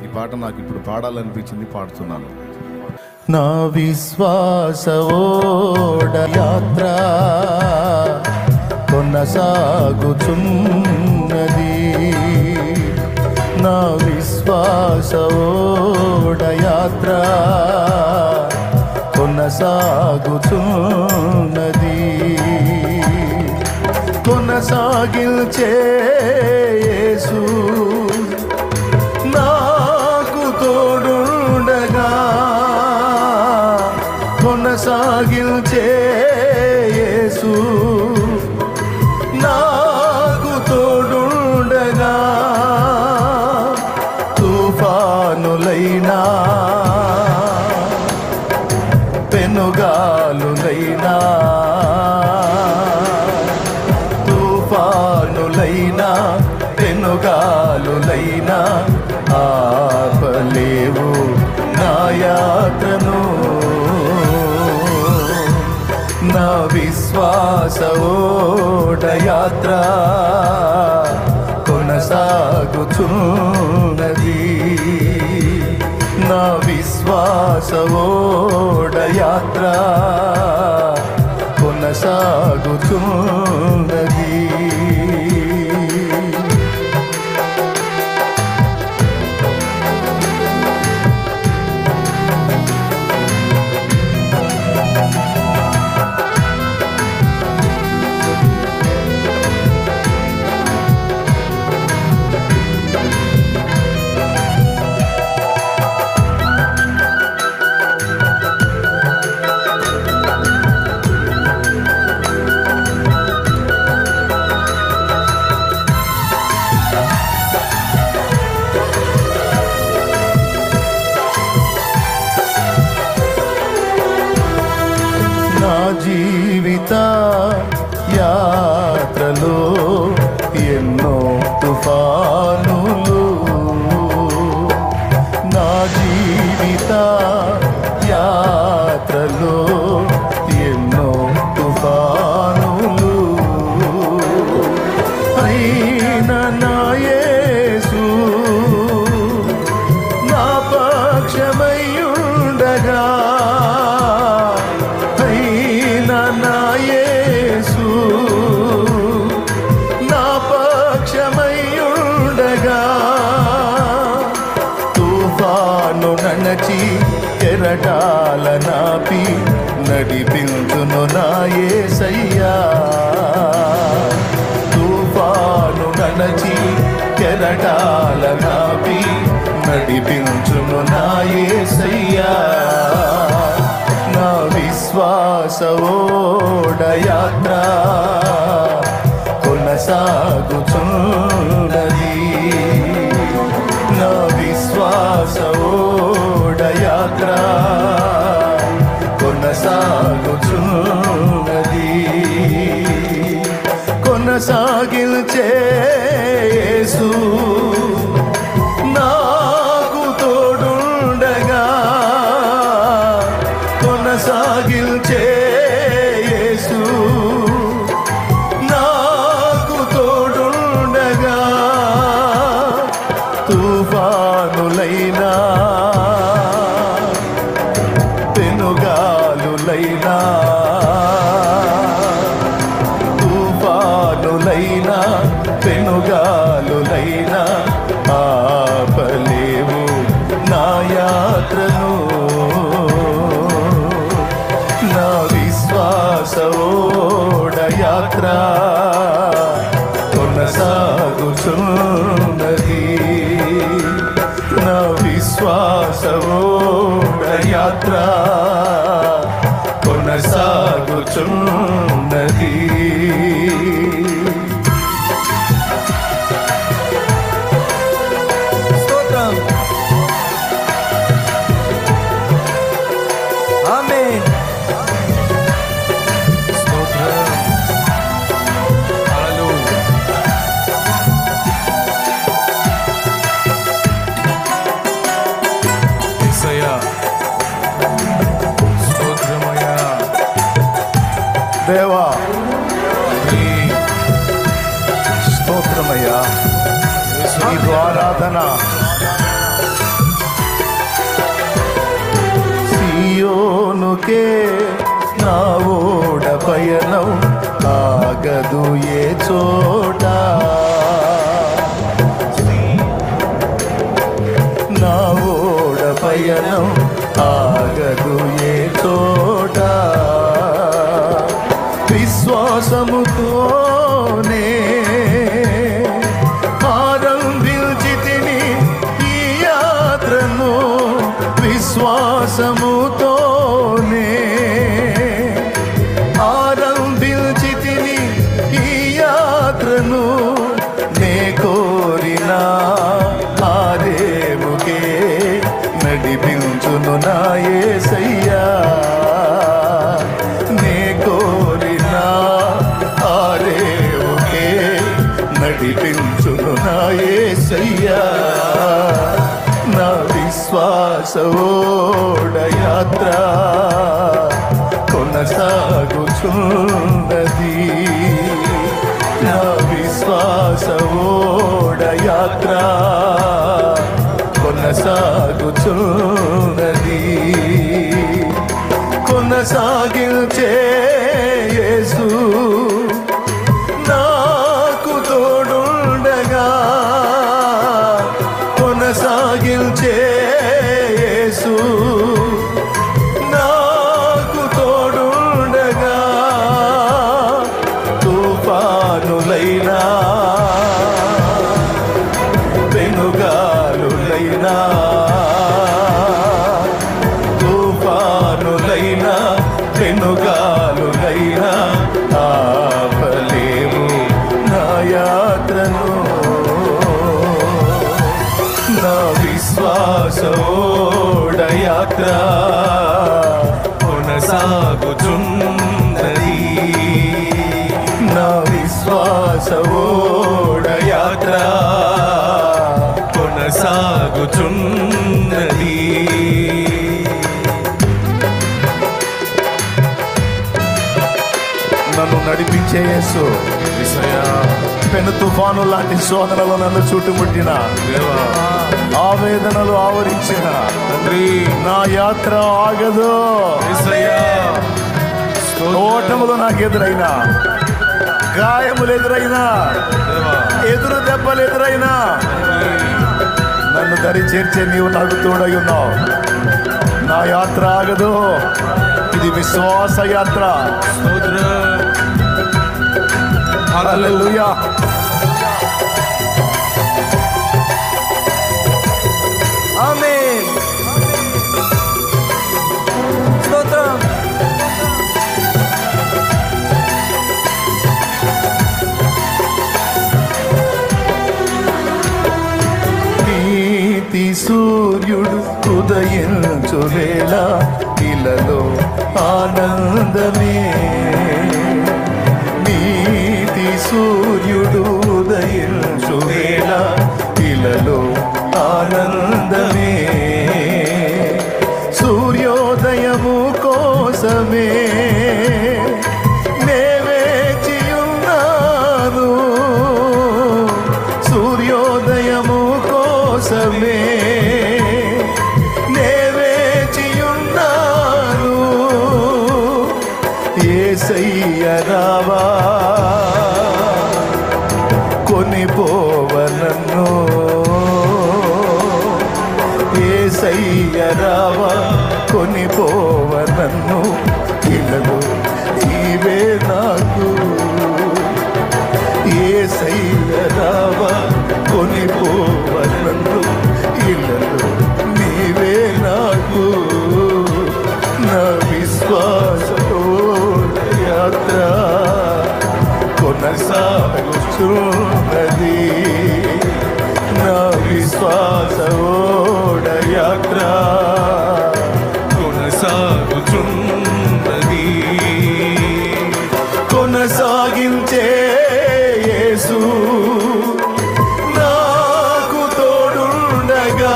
ఈ పాట నాకు ఇప్పుడు పాడాలనిపించింది పాడుతున్నాను నా విశ్వాస ఓడ యాత్ర కొనసాగుచున్నది నా విశ్వాస ఓడ యాత్ర కొనసాగుచున్నది కొనసాగిల్చే యేసు నాకు తోడుండగా కొనసాగిల్చే యేసు నాకు తోడుండగా తుఫానులైనా పెనుగాలులైనా తుఫానులైనా పెనుగాలులైనా ఆపలేవు నా యాత్రను నా విశ్వాస ఓడ యాత్ర కొనసాగుచున్నది నా విశ్వాస ఓడ యాత్ర కొనసాగుచున్నది నా జీవిత యాత్రలో ఎన్నో తుఫానులు నా జీవిత యాత్రలో ఎన్నో తుఫానులు అయిన నా యేసు నా పక్షమయ్యుండగా అయిన నా యేసు నా పక్షమయ్యుండగా తుఫాను నడచి కెరటాల నాపి నడిపించును నా యేసయ్యా తుఫాను నడచి కెరటాల నాపి నడిపించును నా యేసయ్యా నా విశ్వాస ఓడ యాత్ర కొనసాగుచున్నది నా విశ్వాస ఓడ యాత్ర కొనసాగుచున్నది కొనసాగిల్చే యేసు నాకు తోడుండగా కొనసాగిల్చే యేసు నాకు తోడుండగా తుఫానులైనా పెనుగాలులైనా తుఫానులైనా పెనుగాలులైనా ఆపలేవు నా యాత్రను నా విశ్వాస ఓడ యాత్ర కొనసాగుచున్నది నా విశ్వాస ఓడ యాత్ర కొనసాగుచున్నది స్తోత్రం ఆమేన్ స్తోత్రం హల్లెలూయా యేసయ్యా స్తోత్రమయ్యా దేవా నీ స్తోత్రమయ్యా నీకు ఆరాధన ఆగలేముకే నా ఓడ పయనం ఆగదు ఏ చోట నా ఓడ పయనం ఆగదు ఏ చోట విశ్వాసముతోనే ఆరంభించితిని ఈ యాత్రను విశ్వాసముతోనే ఆరంభించితిని ఈ యాత్రను నే కోరిన ఆరేముకే నడిపించును నా యేసయ్యా నే కోరిన ఆరేముకే నడిపించును నా యేసయ్యా నా విశ్వాసోడ యాత్ర కొనసాగుచున్నది నా విశ్వాసోడ యాత్ర కొనసాగుచున్నది కొనసాగించే యేసు నాకు తోడుండగా కొనసాగించే యేసు నాకు తోడుండగా తుఫానులైనా పెనుగాలులైనా తుఫానులైనా పెనుగాలులైనా ఆపలేము నా యాత్రను నా విశ్వాసోడ యాత్ర కొనసాగుచున్నది నా విశ్వాసోడ యాత్ర కొనసాగుచున్నది నన్ను నడిపించే యేసు యేసయ్యా పెను తుఫాను లాంటి శోధనలు నన్ను చుట్టుముట్టిన దేవా ఆవేదనలు ఆవరించిన తండ్రి నా యాత్ర ఆగదు యేసయ్యా స్తోత్రం. ఓటములు నాకు ఎదురైనా గాయములు ఎదురైనా దేవా ఎదురు దెబ్బలు ఎదురైనా నన్ను దరి చేర్చే నీవు నాకు తోడై ఉన్నావు నా యాత్ర ఆగదు ఇది విశ్వాస యాత్ర స్తోత్రం హల్లెలూయా హల్లెలూయా ఆమేన్ స్తోత్రం నీతి సూర్యుడు ఉదయించువేళ ఇలలో ఆనందమే నీతి సూర్యుడు ఉదయించువేళ ఇలలో ఆనందమే సూర్యోదయము కోసమే నే వేచియున్నాను సూర్యోదయము కోసమే నే వేచియున్నాను ఏసయ్య రావా కొనిపోవనన్ను ఏసయ్య రావా కొనిపోవనన్ను ఇలలు నీవే నాకు ఏసయ్య రావా కొనిపోవనన్ను ఇలలు నీవే నాకు నా విశ్వాసతో యాత్ర కొనసాగుచున్నది నా విశ్వాసోడ యాత్ర కొనసాగుచున్నది కొనసాగించే యేసు నాకు తోడుండగా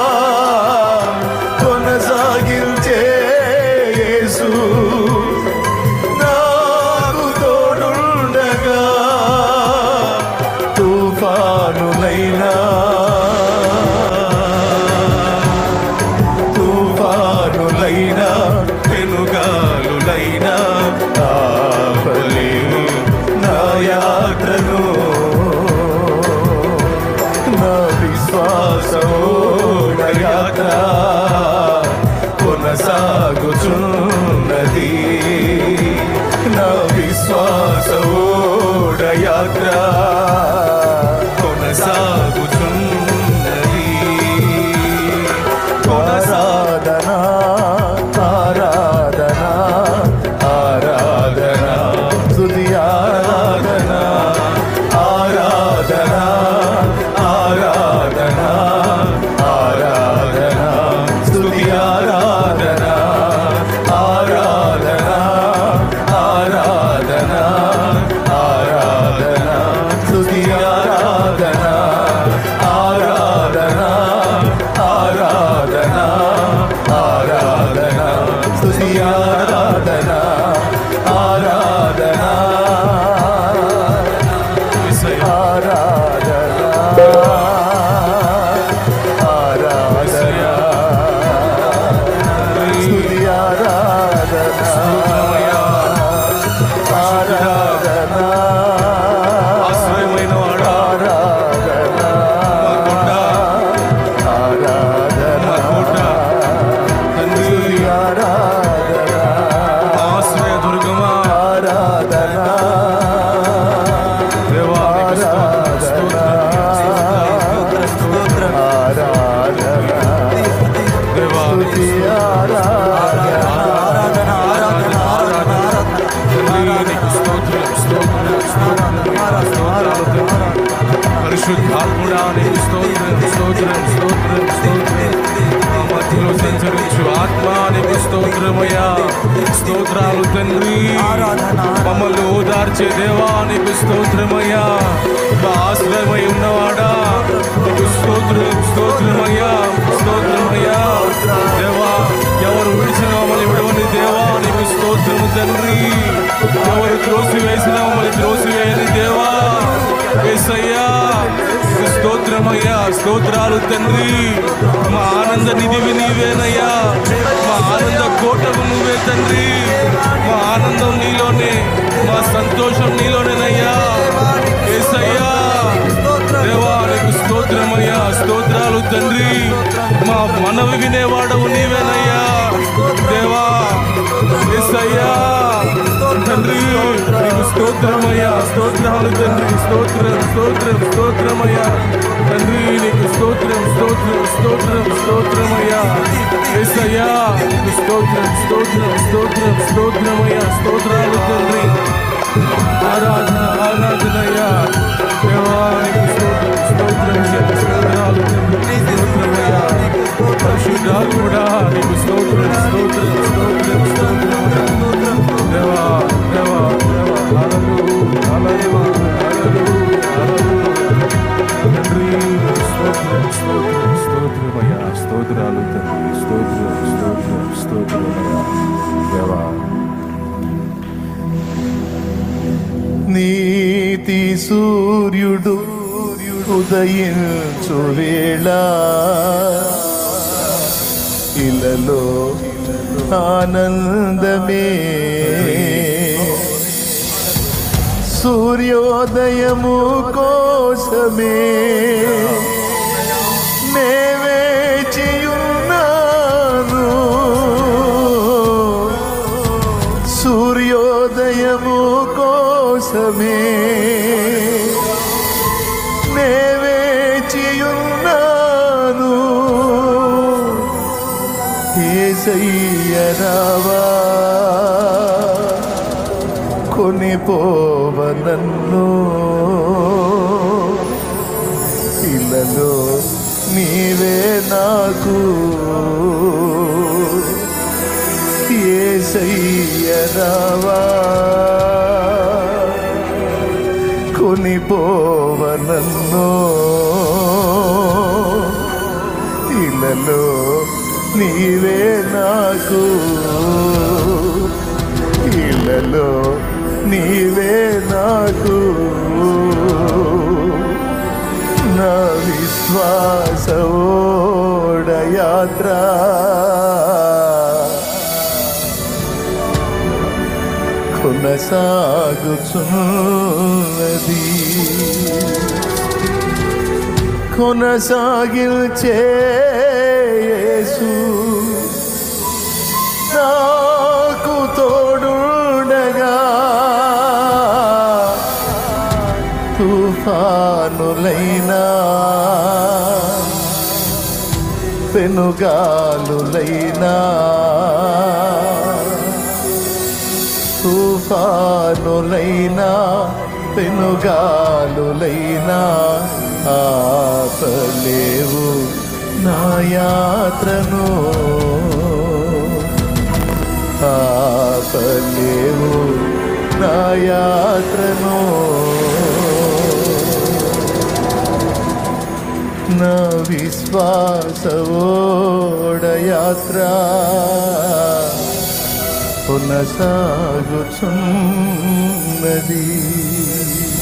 కొనసాగించే యేసు నాకు తోడుండగా తుఫానులైనా ఆరాధన ఆరాధన స్తుతి ఆరాధన ఆరాధన యేసయ్యా ఆరాధన ఆరాధన స్తుతి ఆరాధన ఆరాధన ఆశ్రయమైన వాడా ఆరాధన మా కొండ ఆరాధన మా కోట తండ్రి ఆరాధన ఆశ్రయ దుర్గమా ఆరాధన దేవా నీకు స్తోత్రం, స్తోత్రం, ఆరాధన దేవా స్తుతి ఆరాధన తండ్రి నీకు స్తోత్రం, స్తోత్రం, స్తోత్రం, స్తోత్రాలు తండ్రి. పరిశుద్ధాత్ముడా నీకు స్తోత్రం స్తోత్రం స్తోత్రం స్తోత్రం మా మధ్యలో సంచరించు ఆత్మ నీకు స్తోత్రమయ్యా స్తోత్రాలు తండ్రి మమ్మల్ని ఓదార్చే దేవా నీకు స్తోత్రమయ్యా మా ఆశ్రయమై ఉన్నవాడా నీకు స్తోత్రం స్తోత్రమయ్యా స్తోత్రమయ్యా దేవా ఎవరు విడిచిన మమ్మల్ని విడవని దేవా నీకు స్తోత్రము తండ్రి ఎవరు త్రోసి వేసిన మమ్మల్ని త్రోసి వేయని దేవా ఏసయ్యా నీకు స్తోత్రమయ్యా స్తోత్రాలు తండ్రి మా ఆనంద నిధివి నీవేనయ్యా మా ఆనంద కోటకు నువ్వే తండ్రి మా ఆనందం నీలోనే మా సంతోషం నీలోనేనయ్యా ఏసయ్యా దేవా నీకు స్తోత్రమయ్యా స్తోత్రాలు తండ్రి మా మనవి వినేవాడవు నీవేనయ్యా దేవా ఏసయ్యా తండ్రి నీకు స్తోత్రమయ్యా స్తోత్రాలు తండ్రి స్తోత్రం స్తోత్రం స్తోత్రమయ్యా తండ్రి నీకు స్తోత్రం స్తోత్రం స్తోత్రం స్తోత్రమయ్యా ఏసయ్యా నీకు స్తోత్రం స్తోత్రం స్తోత్రం స్తోత్రమయ్యా స్తోత్రాలు తండ్రి ఆరాధన ఆరాధనయ్యా దేవా నీకు స్తోత్రం స్తోత్రమయ్యా స్తోత్రాలు తండ్రి స్తోత్రమయ్యా పరిశుద్ధాత్ముడా నీకు స్తోత్రం స్తోత్రం స్తోత్రం స్తోత్రమయ్యా దేవా దేవా దేవా హల్లెలూయా హల్లెలూయా హల్లెలూయా హల్లెలూయా తండ్రి స్తోత్రం స్తోత్రం స్తోత్రమయ్యా స్తోత్రాలు తండ్రి స్తోత్రం స్తోత్రం స్తోత్రమయ్యా దేవా నీతి సూర్యుడు ఉదయించు వేళ ఇలలో ఆనందమే సూర్యోదయము కోసమే నే వేచియున్నాను సూర్యోదయము కోసమే నే వేచియున్నాను ఏసయ్యరావా కొనిపోవ నన్ను ఇళ్ళలో నీవే నాకు ఏసయ్యరావా కొనిపోవ నన్ను ఇళ్ళలో నీవే నాకు ఇళ్ళలో నీవే నాకు నా విశ్వాస ఓడ యాత్ర కొనసాగుచున్నది కొనసాగిల్చే యేసు నాకు తోడుండగా తుఫానులైనా పెనుగాలులైనా తుఫానులైనా పెనుగాలులైనా ఆపలేవు నా యాత్రను ఆపలేవు నా యాత్రను నా విశ్వాసోడయాత్ర కొనసాగుచున్నది